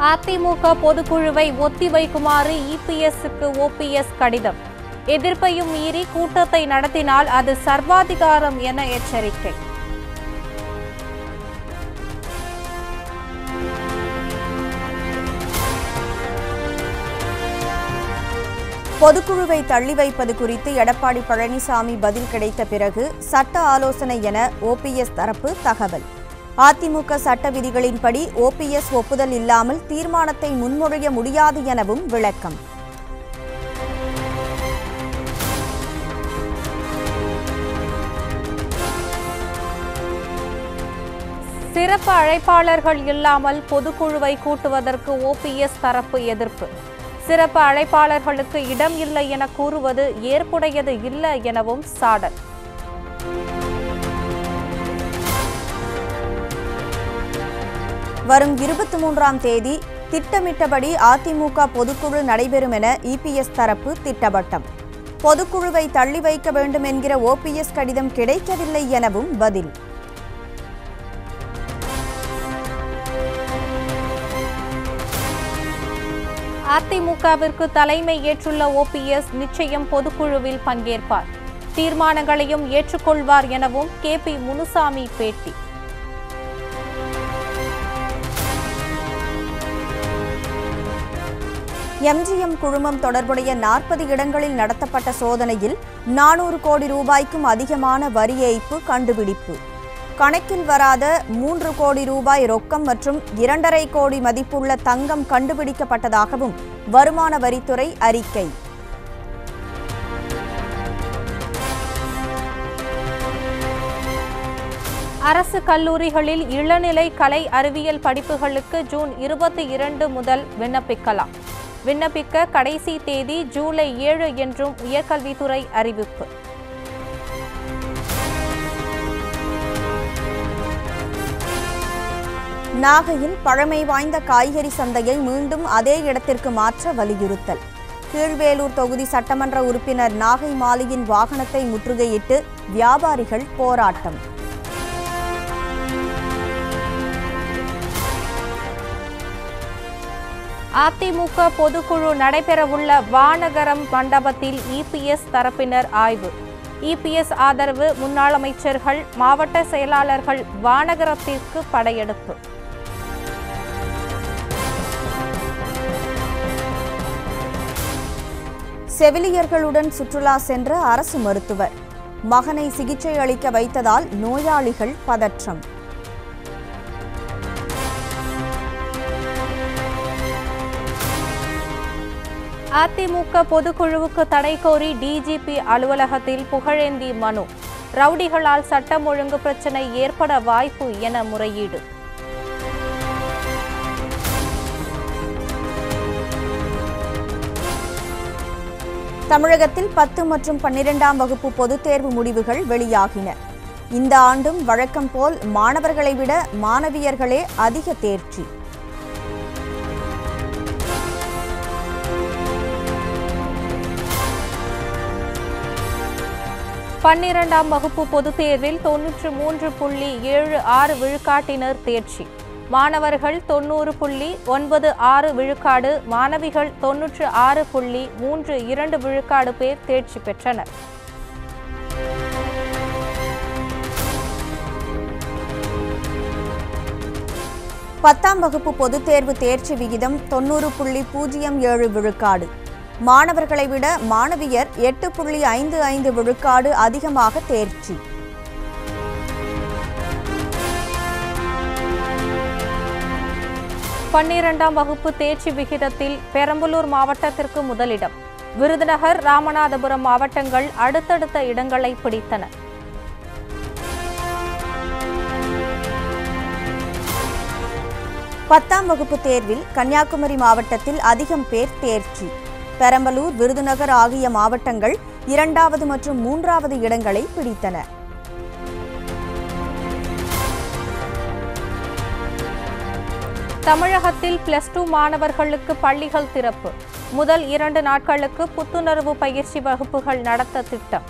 AIADMK பொதுக்குழுவை ஒத்திவைக்குமாறு இபிஎஸ்க்கு OPS கடிதம் எதிர்ப்பையும் மீறி கூட்டத்தை நடத்தினால் அது சர்வாதிகாரம் என எச்சரிக்கை பொதுக்குழுவை தள்ளி வைப்பது குறித்து எடப்பாடி பழனிசாமி பதில் கிடைத்த பிறகு சட்ட ஆலோசனை என ஓபிஎஸ் தரப்பு தகவல் அதிமுக சட்ட விதிகளின்படி ஓபிஎஸ் ஒப்புதல் இல்லாமல் தீர்மானத்தை முன்மொழிய முடியாது எனவும் விளக்கம் சிறப்பு அழைப்பாளர்கள் இல்லாமல் பொதுக்குழுவை கூட்டுவதற்கு ஓபிஎஸ் தரப்பு எதிர்ப்பு சிறப்பு அழைப்பாளர்களுக்கு இடம் இல்லை என கூறுவது ஏற்புடையது இல்லை எனவும் சாடல் வரும் இருபத்தி மூன்றாம் தேதி திட்டமிட்டபடி அதிமுக பொதுக்குழு நடைபெறும் என இபிஎஸ் தரப்பு திட்டவட்டம் பொதுக்குழுவை தள்ளி வைக்க வேண்டும் என்கிற ஓபிஎஸ் கடிதம் கிடைக்கவில்லை எனவும் பதில் அதிமுகவிற்கு தலைமை ஏற்றுள்ள ஓபிஎஸ் நிச்சயம் பொதுக்குழுவில் பங்கேற்பார் தீர்மானங்களையும் ஏற்றுக்கொள்வார் எனவும் கே பி முனுசாமி பேட்டி எம்ஜிஎம் குழுமம் தொடர்புடைய நாற்பது இடங்களில் நடத்தப்பட்ட சோதனையில் நானூறு கோடி ரூபாய்க்கும் அதிகமான வரி ஏய்ப்பு கண்டுபிடிப்பு கணக்கில் வராத மூன்று கோடி ரூபாய் ரொக்கம் மற்றும் இரண்டரை கோடி மதிப்புள்ள தங்கம் கண்டுபிடிக்கப்பட்டதாகவும் வருமான வரித்துறை அறிக்கை அரசு கல்லூரிகளில் இளநிலை கலை அறிவியல் படிப்புகளுக்கு ஜூன் இருபத்தி இரண்டு முதல் விண்ணப்பிக்கலாம் விண்ணப்பிக்க கடைசி தேதி ஜூலை ஏழு என்றும் உயர்கல்வித்துறை அறிவிப்பு நாகையில் பழமை வாய்ந்த காய்கறி சந்தையை மீண்டும் அதே இடத்திற்கு மாற்ற வலியுறுத்தல் கீழ்வேலூர் தொகுதி சட்டமன்ற உறுப்பினர் நாகை மாலியின் வாகனத்தை முற்றுகையிட்டு வியாபாரிகள் போராட்டம் அதிமுக பொதுக்குழு நடைபெறவுள்ள வானகரம் மண்டபத்தில் இபிஎஸ் தரப்பினர் ஆய்வு இபிஎஸ் ஆதரவு முன்னாள் அமைச்சர்கள் மாவட்ட செயலாளர்கள் வானகரத்திற்கு படையெடுப்பு செவிலியர்களுடன் சுற்றுலா சென்ற அரசு மருத்துவர் மகனை சிகிச்சை அளிக்க வைத்ததால் நோயாளிகள் பதற்றம் அதிமுக பொதுக்குழுவுக்கு தடை கோரி டிஜிபி அலுவலகத்தில் புகழேந்தி மனு ரவுடிகளால் சட்டம் ஒழுங்கு பிரச்சினை ஏற்பட வாய்ப்பு என முறையீடு தமிழகத்தில் பத்து மற்றும் பன்னிரெண்டாம் வகுப்பு பொதுத் தேர்வு முடிவுகள் வெளியாகின இந்த ஆண்டும் வழக்கம் போல் மாணவர்களை விட மாணவியர்களே அதிக தேர்ச்சி பன்னிரண்டாம் வகுப்பு பொதுத் தேர்வில் தொன்னூற்று மூன்று புள்ளி ஏழு ஆறு விழுக்காட்டினர் தேர்ச்சி மாணவர்கள் தொண்ணூறு புள்ளி ஒன்பது ஆறு விழுக்காடு மாணவிகள் தொன்னூற்று ஆறு புள்ளி மூன்று இரண்டு விழுக்காடு பேர் தேர்ச்சி பெற்றனர் பத்தாம் வகுப்பு பொதுத் தேர்வு தேர்ச்சி விகிதம் தொண்ணூறு புள்ளி பூஜ்ஜியம் ஏழு விழுக்காடு மாணவர்களை விட மாணவியர் எட்டு புள்ளி ஐந்து ஐந்து விழுக்காடு அதிகமாக தேர்ச்சி பன்னிரண்டாம் வகுப்பு தேர்ச்சி விகிதத்தில் பெரம்பலூர் மாவட்டத்திற்கு முதலிடம் விருதுநகர் ராமநாதபுரம் மாவட்டங்கள் அடுத்தடுத்த இடங்களை பிடித்தன பத்தாம் வகுப்பு தேர்வில் கன்னியாகுமரி மாவட்டத்தில் அதிகம் பேர் தேர்ச்சி பெரம்பலூர் விருதுநகர் ஆகிய மாவட்டங்கள் இரண்டாவது மற்றும் மூன்றாவது இடங்களை பிடித்தன தமிழகத்தில் பிளஸ் டூ மாணவர்களுக்கு பள்ளிகள் திறப்பு முதல் இரண்டு நாட்களுக்கு புத்துணர்வு பயிற்சி வகுப்புகள் நடத்த திட்டம்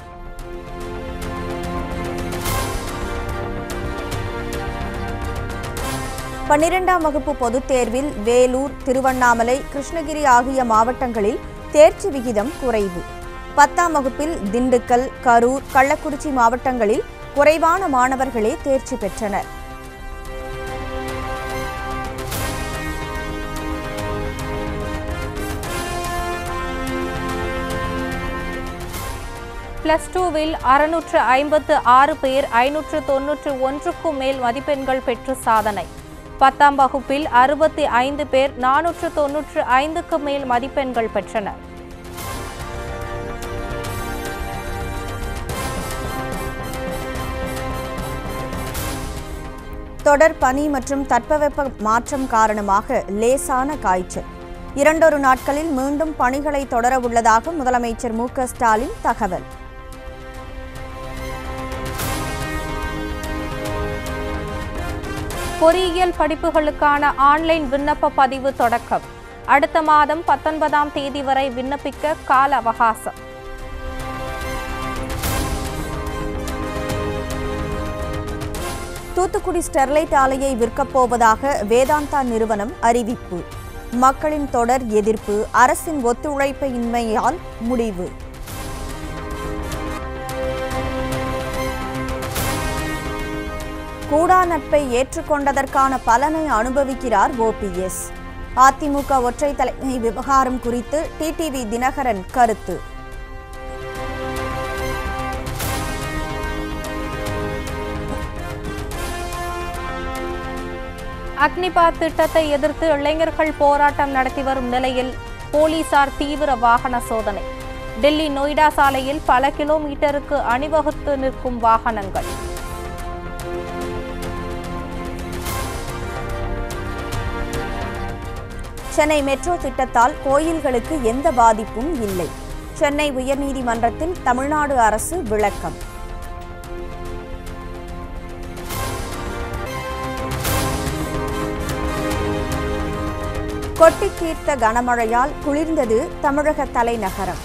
பன்னிரெண்டாம் வகுப்பு பொதுத் தேர்வில் வேலூர் திருவண்ணாமலை கிருஷ்ணகிரி ஆகிய மாவட்டங்களில் தேர்ச்சி விகிதம் குறைவு பத்தாம் வகுப்பில் திண்டுக்கல் கரூர் கள்ளக்குறிச்சி மாவட்டங்களில் குறைவான மாணவர்களே தேர்ச்சி பெற்றனர் பிளஸ் டூவில் அறுநூற்று ஐம்பத்து ஆறு பேர் ஐநூற்று தொன்னூற்று ஒன்றுக்கும் மேல் மதிப்பெண்கள் பெற்று சாதனை பத்தாம் வகுப்பில் அறுபத்தி ஐந்து பேர் நானூற்று தொன்னூற்று ஐந்துக்கு மேல் மதிப்பெண்கள் பெற்றனர் தொடர் பனி மற்றும் தட்பவெப்ப மாற்றம் காரணமாக லேசான காய்ச்சல் இரண்டொரு நாட்களில் மீண்டும் பணிகளை தொடர உள்ளதாக முதலமைச்சர் மு க ஸ்டாலின் தகவல் பொறியியல் படிப்புகளுக்கான ஆன்லைன் விண்ணப்ப பதிவு தொடக்கம் அடுத்த மாதம் பத்தொன்பதாம் தேதி வரை விண்ணப்பிக்க கால அவகாசம் தூத்துக்குடி ஸ்டெர்லைட் ஆலையை விற்கப் போவதாக வேதாந்தா நிறுவனம் அறிவிப்பு மக்களின் தொடர் எதிர்ப்பு அரசின் ஒத்துழைப்பின்மையால் முடிவு கூடா நட்பை ஏற்றுக்கொண்டதற்கான பலனை அனுபவிக்கிறார் ஓபிஎஸ் அதிமுக ஒற்றை தலைமை விவகாரம் குறித்து டிடிவி தினகரன் கருத்து அக்னிபாத் திட்டத்தை எதிர்த்து இளைஞர்கள் போராட்டம் நடத்தி வரும் நிலையில் போலீசார் தீவிர வாகன சோதனை டெல்லி நொய்டா சாலையில் பல கிலோமீட்டருக்கு அணிவகுத்து நிற்கும் வாகனங்கள் சென்னை மெட்ரோ திட்டத்தால் கோயில்களுக்கு எந்த பாதிப்பும் இல்லை சென்னை உயர்நீதிமன்றத்தில் தமிழ்நாடு அரசு விளக்கம் கொட்டி தீர்த்த கனமழையால் குளிர்ந்தது தமிழக தலைநகரம்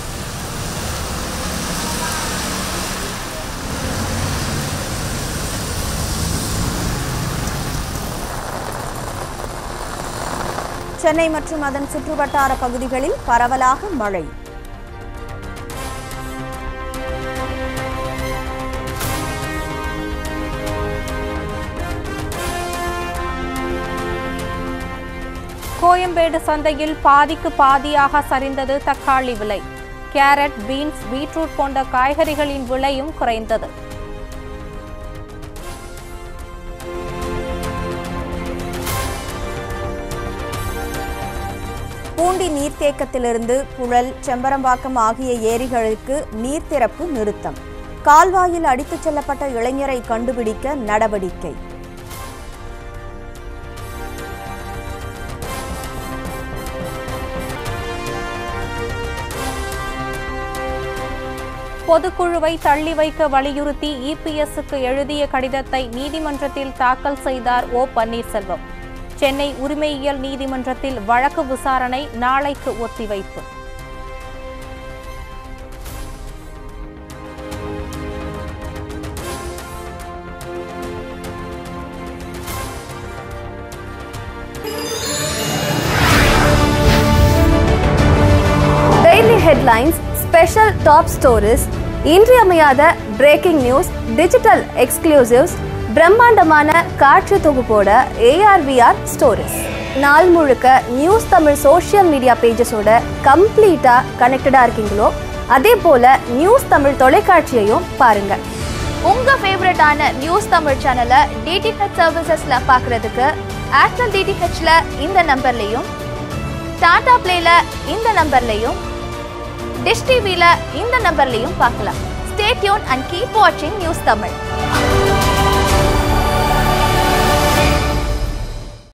சென்னை மற்றும் அதன் சுற்றுவட்டார பகுதிகளில் பரவலாக மழை கோயம்பேடு சந்தையில் பாதிக்கு பாதியாக சரிந்தது தக்காளி விலை கேரட் பீன்ஸ் பீட்ரூட் போன்ற காய்கறிகளின் விலையும் குறைந்தது பூண்டி நீர்த்தேக்கத்திலிருந்து புழல் செம்பரம்பாக்கம் ஆகிய ஏரிகளுக்கு நீர் திறப்பு நிறுத்தம் கால்வாயில் அடித்துச் செல்லப்பட்ட இளைஞரை கண்டுபிடிக்க நடவடிக்கை பொதுக்குழுவை தள்ளி வைக்க வலியுறுத்தி இபிஎஸ்க்கு எழுதிய கடிதத்தை நீதிமன்றத்தில் தாக்கல் செய்தார் ஓ பன்னீர்செல்வம் சென்னை உரிமையியல் நீதிமன்றத்தில் வழக்கு விசாரணை நாளைக்கு ஒத்திவைப்பு daily headlines special top stories இன்றியமையாத பிரேக்கிங் நியூஸ் டிஜிட்டல் எக்ஸ்க்ளூசிவ்ஸ் பிரம்மாண்டமான காட்சி தொகுப்போட ஏஆர்விஆர் ஸ்டோரிஸ் நாள் முழுக்க நியூஸ் தமிழ் சோஷியல் மீடியா பேஜஸோட கம்ப்ளீட்டாக கனெக்டடாக இருக்கீங்களோ அதே போல் நியூஸ் தமிழ் தொலைக்காட்சியையும் பாருங்கள் உங்கள் ஃபேவரட்டான நியூஸ் தமிழ் சேனலை டிடிஹெச் சர்வீசஸில் பார்க்குறதுக்கு ஏர்டெல் டிடிஹெச்சில் இந்த நம்பர்லேயும் டாடா பிளேல இந்த நம்பர்லையும் டிஷ் டிவில இந்த நம்பர்லையும் பார்க்கலாம் ஸ்டே டியூன் அண்ட் கீப் வாட்சிங் நியூஸ் தமிழ்